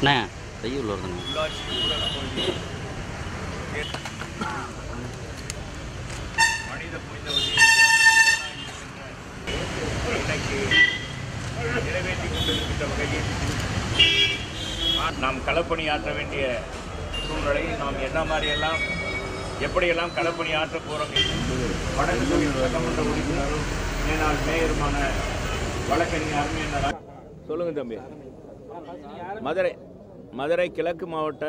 அண்ணே தையூரில் வருதுண்ணே உள்ளாட்சி ஊரக பகுதி மனித புனிதவதி இன்னைக்கு நிறைவேற்றி கொண்டிருக்கின்ற வகையில் நாம் களப்பணியாற்ற வேண்டிய சூழ்நிலை நாம் என்ன மாதிரியெல்லாம் எப்படியெல்லாம் களப்பணி ஆற்ற போகிறோம் வடக்கு தொகுதி சட்டமன்ற உறுப்பினரும் மேலாள் மேயருமான வழக்கறிஞர் அருமையினர் சொல்லுங்க தம்பி மதுரை மதுரை கிழக்கு மாவட்ட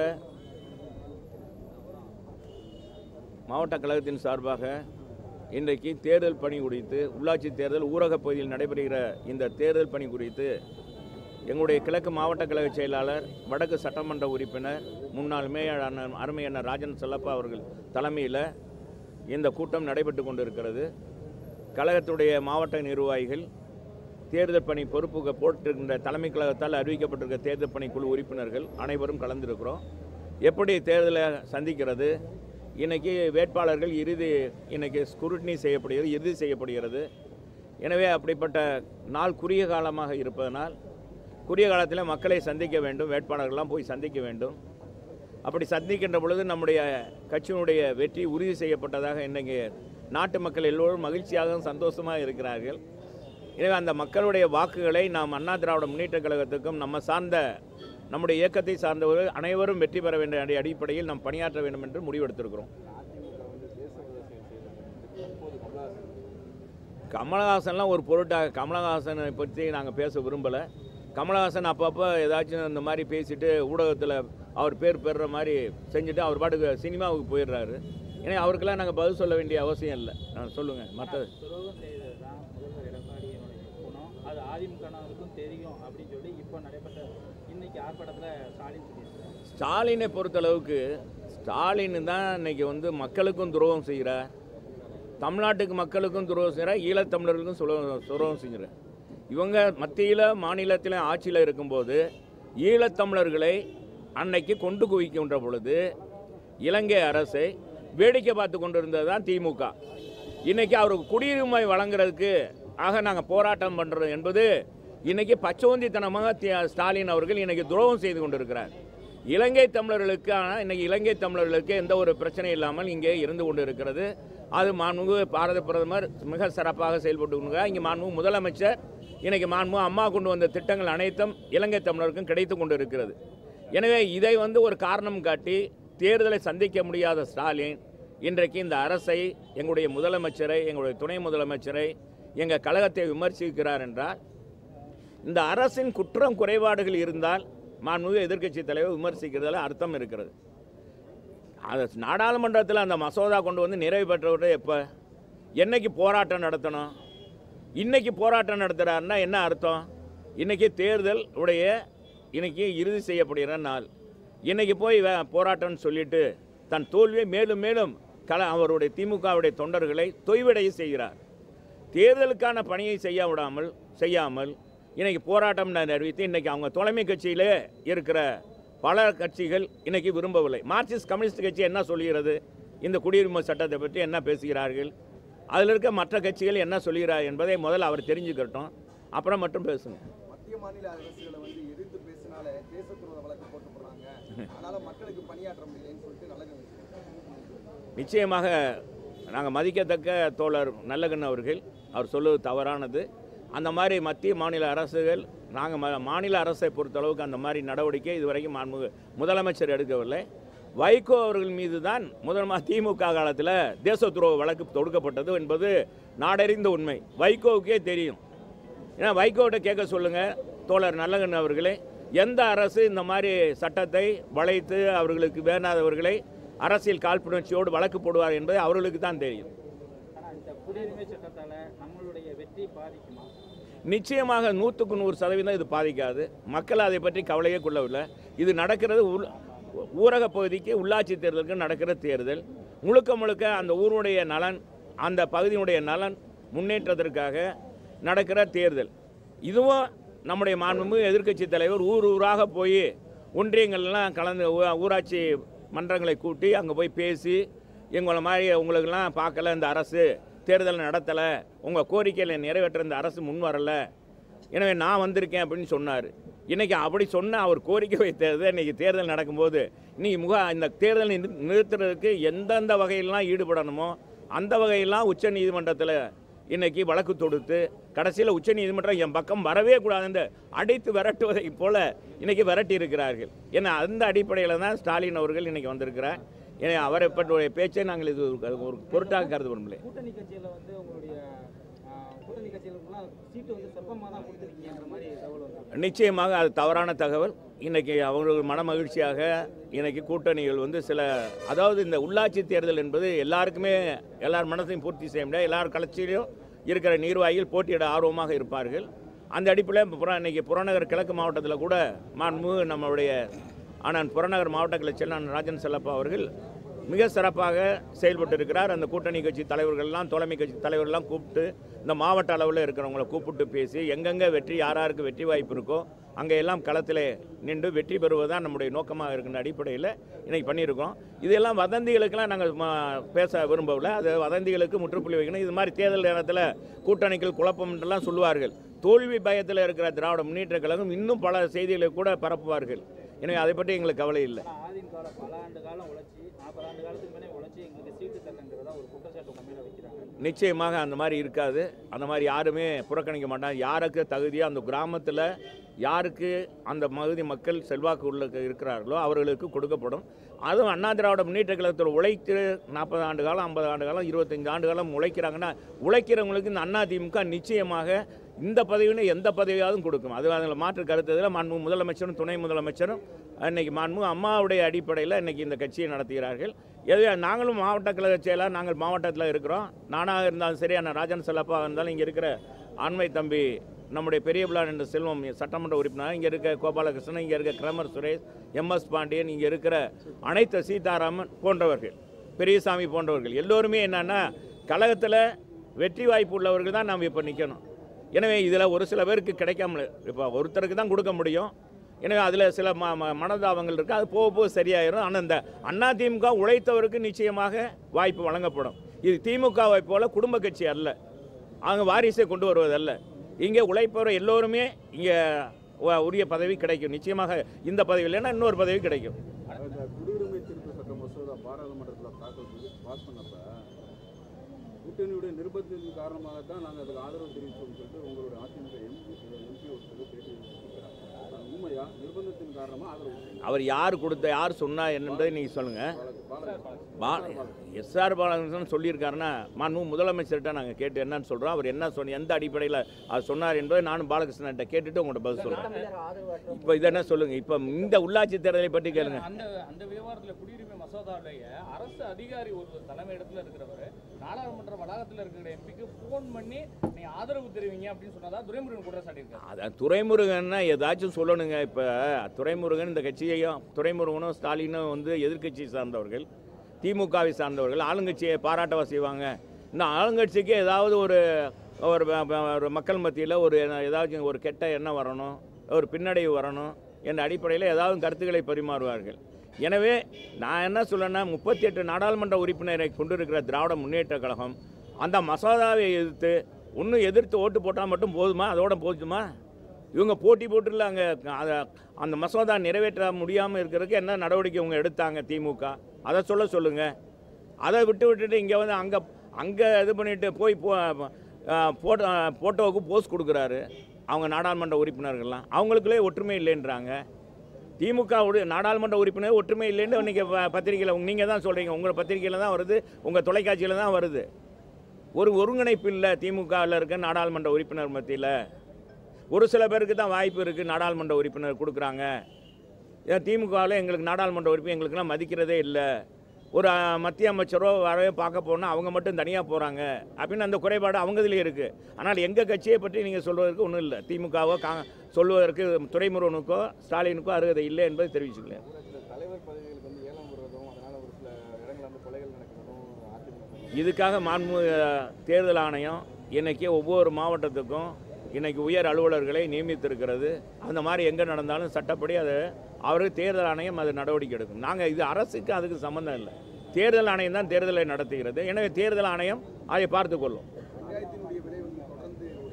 மாவட்ட கழகத்தின் சார்பாக இன்றைக்கு தேர்தல் பணி குறித்து உள்ளாட்சி தேர்தல் ஊரகப் பகுதியில் நடைபெறுகிற இந்த தேர்தல் பணி குறித்து எங்களுடைய கிழக்கு மாவட்ட கழக செயலாளர் வடக்கு சட்டமன்ற உறுப்பினர் முன்னாள் மேயர் அண்ணன் அருமை அண்ணன் ராஜன் செல்லப்பா அவர்கள் தலைமையில் இந்த கூட்டம் நடைபெற்று கொண்டிருக்கிறது கழகத்துடைய மாவட்ட நிர்வாகிகள் தேர்தல் பணி பொறுப்பு போட்டிருக்கின்ற தலைமை கழகத்தால் அறிவிக்கப்பட்டிருக்க தேர்தல் பணி குழு உறுப்பினர்கள் அனைவரும் கலந்திருக்கிறோம் எப்படி தேர்தலை சந்திக்கிறது இன்னைக்கு வேட்பாளர்கள் இறுதி இன்னைக்கு ஸ்குருட்னி செய்யப்படுகிறது இறுதி செய்யப்படுகிறது எனவே அப்படிப்பட்ட நாள் குறுகிய காலமாக இருப்பதனால் குறுகிய காலத்தில் மக்களை சந்திக்க வேண்டும் வேட்பாளர்கள்லாம் போய் சந்திக்க வேண்டும் அப்படி சந்திக்கின்ற பொழுது நம்முடைய கட்சியினுடைய வெற்றி உறுதி செய்யப்பட்டதாக இன்றைக்கு நாட்டு மக்கள் எல்லோரும் மகிழ்ச்சியாகவும் சந்தோஷமாக இருக்கிறார்கள் எனவே அந்த மக்களுடைய வாக்குகளை நாம் அண்ணா திராவிட முன்னேற்ற கழகத்துக்கும் நம்ம சார்ந்த நம்முடைய இயக்கத்தை சார்ந்தவர்கள் அனைவரும் வெற்றி பெற வேண்டிய அடி- அடிப்படையில் நாம் பணியாற்ற வேண்டும் என்று முடிவெடுத்திருக்கிறோம் கமலஹாசன்லாம் ஒரு பொருட்டாக கமலஹாசனை பற்றி நாங்கள் பேச விரும்பலை கமலஹாசன் அப்பப்போ ஏதாச்சும் இந்த மாதிரி பேசிட்டு ஊடகத்தில் அவர் பேர் பெறுற மாதிரி செஞ்சுட்டு அவர் பாட்டுக்கு சினிமாவுக்கு போயிடுறாரு ஏன்னா அவருக்கெல்லாம் நாங்கள் பதில் சொல்ல வேண்டிய அவசியம் இல்லை நான் சொல்லுங்கள் மற்றது துரோகம் செய்தது தான் முதல்வர் எடப்பாடியினுடைய குணம் அது அதிமுகவினருக்கும் தெரியும் அப்படின்னு சொல்லி இப்போ நடைபெற்ற இன்னைக்கு ஆர்ப்பாட்டத்தில் ஸ்டாலின் சொல்லியிருக்காரு ஸ்டாலினை பொறுத்தளவுக்கு ஸ்டாலின் தான் இன்னைக்கு வந்து மக்களுக்கும் துரோகம் செய்கிறார் தமிழ்நாட்டுக்கு மக்களுக்கும் துரோகம் செய்கிறார் ஈழத்தமிழர்களுக்கும் சுலோ- துரோகம் செய்கிறார் இவங்க மத்தியில் மாநிலத்தில் ஆட்சியில் இருக்கும்போது ஈழத்தமிழர்களை அன்னைக்கு கொண்டு குவிக்கின்ற பொழுது இலங்கை அரசை வேடிக்கை பார்த்து கொண்டிருந்தது தான் திமுக இன்னைக்கு அவருக்கு குடியுரிமை வழங்குறதுக்கு ஆக நாங்கள் போராட்டம் பண்ணுறோம் என்பது இன்னைக்கு பச்சோந்தித்தனமாக தி- ஸ்டாலின் அவர்கள் இன்னைக்கு துரோகம் செய்து கொண்டிருக்கிறார் இலங்கை தமிழர்களுக்கான இன்னைக்கு இலங்கை தமிழர்களுக்கு எந்த ஒரு பிரச்சனை இல்லாமல் இங்கே இருந்து கொண்டு இருக்கிறது அது மாண்புமிகு பாரத பிரதமர் மிக சிறப்பாக செயல்பட்டு கொண்டிருக்கிறார் இங்கே மாண்புமிகு முதலமைச்சர் இன்னைக்கு மாண்புமிகு அம்மா கொண்டு வந்த திட்டங்கள் அனைத்தும் இலங்கை தமிழருக்கும் கிடைத்து கொண்டு இருக்கிறது எனவே இதை வந்து ஒரு காரணம் காட்டி தேர்தலை சந்திக்க முடியாத ஸ்டாலின் இன்றைக்கு இந்த அரசை எங்களுடைய முதலமைச்சரை எங்களுடைய துணை முதலமைச்சரை எங்கள் கழகத்தை விமர்சிக்கிறார் என்றால் இந்த அரசின் குற்றம் குறைபாடுகள் இருந்தால் மாண்புமிகு எதிர்க்கட்சி தலைவர் விமர்சிக்கிறதுல அர்த்தம் இருக்கிறது அது நாடாளுமன்றத்தில் அந்த மசோதா கொண்டு வந்து நிறைவு பெற்றவரை எப்போ என்னைக்கு போராட்டம் நடத்தணும் இன்னைக்கு போராட்டம் நடத்துகிறாருன்னா என்ன அர்த்தம் இன்னைக்கு தேர்தல் உடைய இன்னைக்கு இறுதி செய்யப்படுகிற நாள் இன்னைக்கு போய் வே- போராட்டம்னு சொல்லிட்டு தன் தோல்வியை மேலும் மேலும் கல அவருடைய திமுகவுடைய தொண்டர்களை தொய்வடைய செய்கிறார் தேர்தலுக்கான பணியை செய்ய விடாமல் செய்யாமல் இன்னைக்கு போராட்டம் அறிவித்து இன்னைக்கு அவங்க தலைமை கட்சியிலே இருக்கிற பல கட்சிகள் இன்னைக்கு விரும்பவில்லை மார்க்சிஸ்ட் கம்யூனிஸ்ட் கட்சி என்ன சொல்கிறது இந்த குடியுரிமை சட்டத்தை பற்றி என்ன பேசுகிறார்கள் அதில் இருக்க மற்ற கட்சிகள் என்ன சொல்கிறார் என்பதை முதல்ல அவர் தெரிஞ்சுக்கட்டும் அப்புறம் மட்டும் பேசுங்க மத்திய மாநில அரசுகளை வந்து எதிர்த்து பேசினால தேச துரோக வழக்கு போட்டு போறாங்க அதனால மக்களுக்கு பணியாற்ற முடியலன்னு சொல்லிட்டு நல்ல நிச்சயமாக நாங்கள் மதிக்கத்தக்க தோழர் நல்லகண்ணு அவர்கள் அவர் சொல்லுவது தவறானது அந்த மாதிரி மத்திய மாநில அரசுகள் நாங்கள் ம மாநில அரசை பொறுத்தளவுக்கு அந்த மாதிரி நடவடிக்கை இதுவரைக்கும் மாண்புமிகு முதலமைச்சர் எடுக்கவில்லை வைகோ அவர்கள் மீது தான் முதல் மா- திமுக காலத்தில் தேச துரோக வழக்கு தொடுக்கப்பட்டது என்பது நாடறிந்த உண்மை வைகோவுக்கே தெரியும் ஏன்னா வைகோட்ட கேட்க சொல்லுங்கள் தோழர் நல்லகண்ணு அவர்களே எந்த அரசு இந்த மாதிரி சட்டத்தை வளைத்து அவர்களுக்கு வேண்டாதவர்களை அரசியல் காழ்ப்புணர்ச்சியோடு வழக்கு போடுவார் என்பது அவர்களுக்கு தான் தெரியும் ஆனால் இந்த குடியுரிமை சட்டத்தால் நம்மளுடைய வெற்றி பாதிக்குமா நிச்சயமாக நூற்றுக்கு நூறு சதவீதம் இது பாதிக்காது மக்கள் அதை பற்றி கவலையே கொள்ளவில்லை இது நடக்கிறது உள் ஊரக பகுதிக்கு உள்ளாட்சி தேர்தலுக்கு நடக்கிற தேர்தல் முழுக்க முழுக்க அந்த ஊருடைய நலன் அந்த பகுதியினுடைய நலன் முன்னேற்றத்திற்காக நடக்கிற தேர்தல் இதுவும் நம்முடைய மாண்புமிகு எதிர்க்கட்சி தலைவர் ஊர் ஊராக போய் ஒன்றியங்கள்லாம் கலந்து ஊ- ஊராட்சி மன்றங்களை கூட்டி அங்கே போய் பேசி எங்களை மாதிரி உங்களுக்கெல்லாம் பார்க்கல இந்த அரசு தேர்தல் நடத்தலை உங்கள் கோரிக்கைகளை நிறைவேற்ற இந்த அரசு முன் வரல எனவே நான் வந்திருக்கேன் அப்படின்னு சொன்னார் இன்னைக்கு அப்படி சொன்ன அவர் கோரிக்கை வைத்தது இன்னைக்கு தேர்தல் நடக்கும்போது இன்னைக்கு முக இந்த தேர்தலை நிறு- நிறுத்துறதுக்கு எந்தெந்த வகையிலாம் ஈடுபடணுமோ அந்த வகையெல்லாம் உச்ச நீதிமன்றத்தில் இன்னைக்கு வழக்கு தொடுத்து கடைசியில் உச்ச நீதிமன்றம் என் பக்கம் வரவே கூடாதுன்னு அடித்து விரட்டுவதை போல இன்னைக்கு விரட்டி இருக்கிறார்கள் ஏன்னா அந்த அடிப்படையில் தான் ஸ்டாலின் அவர்கள் இன்னைக்கு வந்திருக்கிறார் ஏன்னா அவரை பற்றிய பேச்சை நாங்கள் இது ஒரு- ஒரு பொருட்டாக கருத விரும்பலை கூட்டணி கட்சியில் வந்து உங்களுடைய ஆஹ், கூட்டணி கட்சிகளுக்குலாம் சீட்டு வந்து சொற்பமாக தான் கொடுத்துருக்கீங்கிற மாதிரி தகவல் வந்து நிச்சயமாக அது தவறான தகவல் இன்னைக்கு அவர்கள் மன மகிழ்ச்சியாக இன்னைக்கு கூட்டணிகள் வந்து சில அதாவது இந்த உள்ளாட்சி தேர்தல் என்பது எல்லாருக்குமே எல்லார் மனசையும் பூர்த்தி செய்ய முடியாது எல்லார் கட்சியிலையும் இருக்கிற நிர்வாகிகள் போட்டியிட ஆர்வமாக இருப்பார்கள் அந்த அடிப்படையில் புற இன்னைக்கு புறநகர் கிழக்கு மாவட்டத்தில் கூட மாண்புமிகு நம்மளுடைய ஆனால் புறநகர் மாவட்ட கிளை நான் ராஜன் செல்லப்பா அவர்கள் மிக சிறப்பாக செயல்பட்டு இருக்கிறார் அந்த கூட்டணி கட்சி தலைவர்கள்லாம் தலைமை கட்சி தலைவர்கள்லாம் கூப்பிட்டு இந்த மாவட்ட அளவில் இருக்கிறவங்கள கூப்பிட்டு பேசி எங்கெங்கே வெற்றி யார் யாருக்கு வெற்றி வாய்ப்பு இருக்கோ அங்கே எல்லாம் களத்தில் நின்று வெற்றி பெறுவதுதான் நம்முடைய நோக்கமாக இருக்கின்ற அடிப்படையில் இன்னைக்கு பண்ணியிருக்கோம் இதெல்லாம் வதந்திகளுக்கெல்லாம் நாங்கள் பேச விரும்பவில்லை அது வதந்திகளுக்கு முற்றுப்புள்ளி வைக்கணும் இது மாதிரி தேர்தல் நேரத்தில் கூட்டணிகள் குழப்பம் என்றெல்லாம் சொல்லுவார்கள் தோல்வி பயத்தில் இருக்கிற திராவிட முன்னேற்ற கழகம் இன்னும் பல செய்திகளை கூட பரப்புவார்கள் எனவே அதை பற்றி எங்களுக்கு கவலை இல்லை ஆனால் அதிமுக பல ஆண்டு காலம் உழைச்சி நாற்பது ஆண்டு காலத்துக்கு மேலே உழைச்சி எங்களுக்கு சீட்டு தரங்கிறதா ஒரு குற்றச்சாட்டு உங்க மேலே வைக்கிறாங்க நிச்சயமாக அந்த மாதிரி இருக்காது அந்த மாதிரி யாருமே புறக்கணிக்க மாட்டாங்க யாருக்கு தகுதியாக அந்த கிராமத்தில் யாருக்கு அந்த பகுதி மக்கள் செல்வாக்கு உள்ள இருக்கிறார்களோ அவர்களுக்கு கொடுக்கப்படும் அதுவும் அண்ணா திராவிட முன்னேற்ற கழகத்தில் உழைத்து நாற்பது ஆண்டு காலம் ஐம்பது ஆண்டு காலம் இருபத்தஞ்சு ஆண்டு காலம் உழைக்கிறாங்கன்னா உழைக்கிறவங்களுக்கு இந்த அண்ணா திமுக நிச்சயமாக இந்த பதவின்னு எந்த பதவியாவது கொடுக்கும் அது அதில் மாற்று கருத்து இதில் மாண்பு முதலமைச்சரும் துணை முதலமைச்சரும் இன்னைக்கு மாண்பு அம்மாவுடைய அடிப்படையில் இன்னைக்கு இந்த கட்சியை நடத்துகிறார்கள் எது நாங்களும் மாவட்ட கழக செயலாளர் நாங்கள் மாவட்டத்தில் இருக்கிறோம் நானாக இருந்தாலும் சரி அண்ணா ராஜன் செல்லப்பா இருந்தாலும் இங்கே இருக்கிற ஆண்மை தம்பி நம்முடைய பெரிய பிள்ளான் என்ற செல்வம் சட்டமன்ற உறுப்பினர் இங்கே இருக்க கோபாலகிருஷ்ணன் இங்கே இருக்க கிரமர் சுரேஷ் எம்எஸ் பாண்டியன் இங்கே இருக்கிற அனைத்து சீதாராமன் போன்றவர்கள் பெரியசாமி போன்றவர்கள் எல்லோருமே என்னன்னா கழகத்தில் வெற்றி வாய்ப்பு உள்ளவர்கள் தான் நாம் இப்போ நிற்கணும் எனவே இதில் ஒரு சில பேருக்கு கிடைக்காமல இப்போ ஒருத்தருக்கு தான் கொடுக்க முடியும் எனவே அதில் சில ம ம- மனதாபங்கள் இருக்குது அது போக போக சரியாயிரும் ஆனால் இந்த அண்ணா திமுக உழைத்தவருக்கு நிச்சயமாக வாய்ப்பு வழங்கப்படும் இது திமுகவை போல குடும்ப கட்சி அல்ல அவங்க வாரிசை கொண்டு வருவதல்ல இங்கே உழைப்பவர் எல்லோருமே இங்கே உரிய பதவி கிடைக்கும் நிச்சயமாக இந்த பதவி இல்லைன்னா இன்னொரு பதவி கிடைக்கும் அந்த குடியுரிமை திருத்த சட்ட மசோதா பாராளுமன்றத்தில் தாக்கல் பண்ணி பாஸ் பண்ணப்ப கூட்டணியுடைய நிர்பந்தத்தின் காரணமாக தான் நாங்கள் அதுக்கு ஆதரவு தெரிவித்தோம்னு சொல்லிட்டு உங்களுடைய அதிமுக எம்பி எம்பி ஒருத்தர் பேட்டி கொடுக்குறாங்க அது உண்மையா நிர்பந்தத்தின் காரணமாக ஆதரவு தெரிவித்தீங்க? அவர் யார் கொடுத்த யார் சொன்னா என்பதை நீங்கள் சொல்லுங்கள் பால- பால- பா எஸ்ஆர் பாலகிருஷ்ணன் சொல்லியிருக்காருன்னா மாண்பு முதலமைச்சர்கிட்ட நாங்கள் கேட்டு என்னன்னு சொல்கிறோம் அவர் என்ன சொன்ன எந்த அடிப்படையில் அது சொன்னார் என்பதை நானும் பாலகிருஷ்ணன்கிட்ட கேட்டுட்டு உங்கள்கிட்ட பதில் சொல்கிறேன் இப்போ இதை என்ன சொல்லுங்கள் இப்போ இந்த உள்ளாட்சி தேர்தலை பற்றி கேளுங்க அந்த அந்த விவகாரத்தில் குடியுரிமை மசோதாவிலேயே அரசு அதிகாரி ஒரு தலைமையிடத்துல இருக்கிறவர் நாடாளுமன்ற வளாகத்தில் இருக்கிற எம்பிக்கு ஃபோன் பண்ணி நீ ஆதரவு தெரிவிங்க அப்படின்னு சொன்னதா துரைமுருகன் குற்றச்சாட்டியிருக்காரு அதான் துரைமுருகன்னா ஏதாச்சும் சொல்லணுங்க இப்போ துரைமுருகன் இந்த கட்சியையும் துரைமுருகனும் ஸ்டாலினும் வந்து எதிர்க்கட்சியை சார்ந்தவர்கள் திமுகவை சார்ந்தவர்கள் ஆளுங்கட்சியை பாராட்டவா செய்வாங்க இந்த ஆளுங்கட்சிக்கு ஏதாவது ஒரு ஒரு ப- ப- ஒரு மக்கள் மத்தியில் ஒரு ஏதாச்சும் ஒரு கெட்ட எண்ணம் வரணும் ஒரு பின்னடைவு வரணும் என்ற அடிப்படையில் ஏதாவது கருத்துக்களை பரிமாறுவார்கள் எனவே நான் என்ன சொல்லேன்னா முப்பத்தி எட்டு நாடாளுமன்ற உறுப்பினரை கொண்டிருக்கிற திராவிட முன்னேற்ற கழகம் அந்த மசோதாவை எதிர்த்து இன்னும் எதிர்த்து ஓட்டு போட்டால் மட்டும் போதுமா அதோட போதுமா இவங்க போட்டி போட்டுல அங்கே அதை அந்த மசோதா நிறைவேற்ற முடியாமல் இருக்கிறதுக்கு என்ன நடவடிக்கை இவங்க எடுத்தாங்க திமுக அதை சொல்ல சொல்லுங்கள் அதை விட்டு விட்டுட்டு இங்கே வந்து அங்கே அங்கே இது பண்ணிட்டு போய் போ போட்டோ ஃபோட்டோவுக்கு போஸ் கொடுக்குறாரு அவங்க நாடாளுமன்ற உறுப்பினர்கள்லாம் அவங்களுக்குள்ளே ஒற்றுமை இல்லைன்றாங்க திமுக உடைய நாடாளுமன்ற உறுப்பினர் ஒற்றுமை இல்லைன்னு இன்றைக்கி பத்திரிகையில் நீங்கள் தான் சொல்கிறீங்க உங்கள் பத்திரிகையில் தான் வருது உங்கள் தொலைக்காட்சியில் தான் வருது ஒரு ஒருங்கிணைப்பு இல்லை திமுகவில் இருக்க நாடாளுமன்ற உறுப்பினர் மத்தியில் ஒரு சில பேருக்கு தான் வாய்ப்பு இருக்குது நாடாளுமன்ற உறுப்பினர் கொடுக்குறாங்க ஏன் திமுகவில் எங்களுக்கு நாடாளுமன்ற உறுப்பினர் எங்களுக்கெல்லாம் மதிக்கிறதே இல்லை ஒரு அஹ், மத்திய அமைச்சரோ வரவே பார்க்க போனால் அவங்க மட்டும் தனியாக போகிறாங்க அப்படின்னு அந்த குறைபாடு அவங்கதுலேயே இருக்குது ஆனால் எங்கள் கட்சியை பற்றி நீங்கள் சொல்வதற்கு ஒன்றும் இல்லை திமுகவோ கா சொல்வதற்கு துரைமுருகனுக்கோ ஸ்டாலினுக்கோ அருகதை இல்லை என்பதை தெரிவிச்சுக்கிறேன் ஊரகத்துல தலைவர் பதவிகளுக்கு வந்து ஏலம் விடுறதும் அதனால ஒரு சில இடங்கள்ல வந்து கொலைகள் நடக்கிறதும் அதிமுக இதுக்காக மாண்பு அஹ், தேர்தல் ஆணையம் இன்னைக்கு ஒவ்வொரு மாவட்டத்துக்கும் இன்னைக்கு உயர் அலுவலர்களை நியமித்திருக்கிறது அந்த மாதிரி எங்கே நடந்தாலும் சட்டப்படி அது அவருக்கு தேர்தல் ஆணையம் அது நடவடிக்கை எடுக்கும் நாங்கள் இது அரசுக்கு அதுக்கு சம்மந்தம் இல்லை தேர்தல் ஆணையம் தான் தேர்தலை நடத்துகிறது எனவே தேர்தல் ஆணையம் அதை பார்த்து கொள்ளும் வெங்காயத்தினுடைய விலை வந்து தொடர்ந்து ஒரே ஏற்றமாக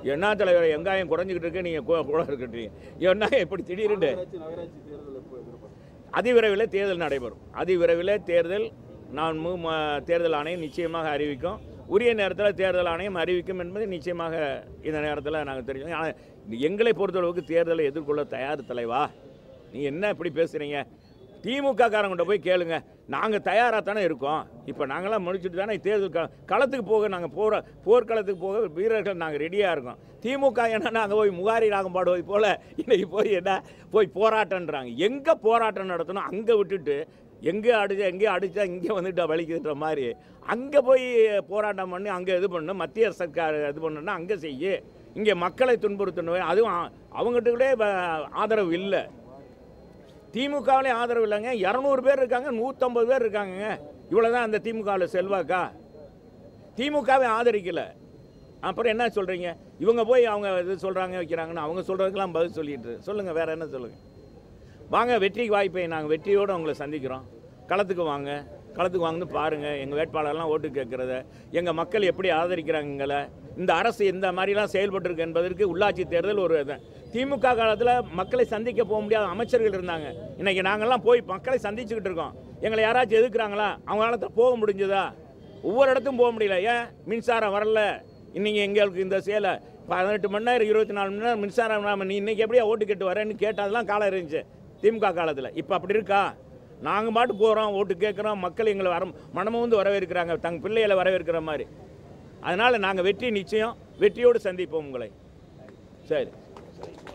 என்ன தலைவர் வெங்காயம் குறைஞ்சிக்கிட்டு இருக்கு நீங்கள் கூட இருக்கட்டீங்க என்ன இப்படி திடீர்னு நகராட்சி நகராட்சி தேர்தல் எப்போ எதிர்பார்க்குறீங்க அதிவிரைவில் தேர்தல் நடைபெறும் அதிவிரைவில் தேர்தல் நான் மு- ம- தேர்தல் ஆணையம் நிச்சயமாக அறிவிக்கும் உரிய நேரத்தில் தேர்தல் ஆணையம் அறிவிக்கும் என்பது நிச்சயமாக இந்த நேரத்தில் நாங்கள் தெரிஞ்சோம் ஆனால் எங்களை பொறுத்தளவுக்கு தேர்தலை எதிர்கொள்ள தயார் தலைவா நீ என்ன இப்படி பேசுகிறீங்க திமுக காரங்கிட்ட போய் கேளுங்க நாங்கள் தயாராக தானே இருக்கோம் இப்போ நாங்களாம் முடிச்சுட்டு தானே தேர்தல் க களத்துக்கு போக நாங்கள் போகிற போர்க்களத்துக்கு போக வீரர்கள் நாங்கள் ரெடியாக இருக்கோம் திமுக என்ன நாங்கள் போய் முகாரி ராகம் பாடுவது போல் இன்னைக்கு போய் என்ன போய் போராட்டன்றாங்க எங்கே போராட்டம் நடத்தணும் அங்கே விட்டுட்டு எங்கே அடிச்சா எங்கே அடித்தா இங்கே வந்துட்டு வலிக்குதுன்ற மாதிரி அங்கே போய் போராட்டம் பண்ணி அங்கே இது பண்ணணும் மத்திய சர்க்கார் இது பண்ணணும்னா அங்கே செய்யு இங்கே மக்களை துன்புறுத்தணும் அதுவும் அ- அவங்ககிட்ட கூட ஆதரவு இல்லை திமுகவிலே ஆதரவு இல்லைங்க இரநூறு பேர் இருக்காங்க நூற்றம்பது பேர் இருக்காங்கங்க இவ்வளோ தான் அந்த திமுகவில் செல்வாக்கா திமுகவை ஆதரிக்கல அப்புறம் என்ன சொல்கிறீங்க இவங்க போய் அவங்க இது சொல்கிறாங்க வைக்கிறாங்கன்னு அவங்க சொல்கிறதுக்கெல்லாம் பதில் சொல்லிட்டு சொல்லுங்கள் வேறு என்ன சொல்லுங்கள் வாங்க வெற்றிக்கு வாய்ப்பை நாங்கள் வெற்றியோடு உங்களை சந்திக்கிறோம் களத்துக்கு வாங்க களத்துக்கு வாங்கன்னு பாருங்கள் எங்கள் வேட்பாளர்லாம் ஓட்டு கேட்குறத எங்கள் மக்கள் எப்படி ஆதரிக்கிறாங்க எங்களை இந்த அரசு இந்த மாதிரிலாம் செயல்பட்டிருக்கு என்பதற்கு உள்ளாட்சி தேர்தல் ஒரு இது திமுக காலத்தில் மக்களை சந்திக்க போக முடியாத அமைச்சர்கள் இருந்தாங்க இன்றைக்கி நாங்கள்லாம் போய் மக்களை சந்திச்சுக்கிட்டு இருக்கோம் எங்களை யாராச்சும் எதுக்குறாங்களா அவங்க காலத்தில் போக முடிஞ்சதா ஒவ்வொரு இடத்தும் போக முடியல ஏன் மின்சாரம் வரல இன்னைக்கு எங்களுக்கு இந்த சேலை பதினெட்டு மணி நேரம் இருபத்தி நாலு மணி நேரம் மின்சாரம் இல்லாமல் நீ இன்னைக்கு எப்படியா ஓட்டு கேட்டு வரேன்னு கேட்டதெல்லாம் காலம் இருந்துச்சு திமுக காலத்தில் இப்போ அப்படி இருக்கா நாங்கள் பாட்டு போகிறோம் ஓட்டு கேட்குறோம் மக்கள் எங்களை வர மனமும் வந்து வரவேற்கிறாங்க தங்க பிள்ளைகளை வரவேற்கிற மாதிரி அதனால் நாங்கள் வெற்றி நிச்சயம் வெற்றியோடு சந்திப்போம் உங்களை சரி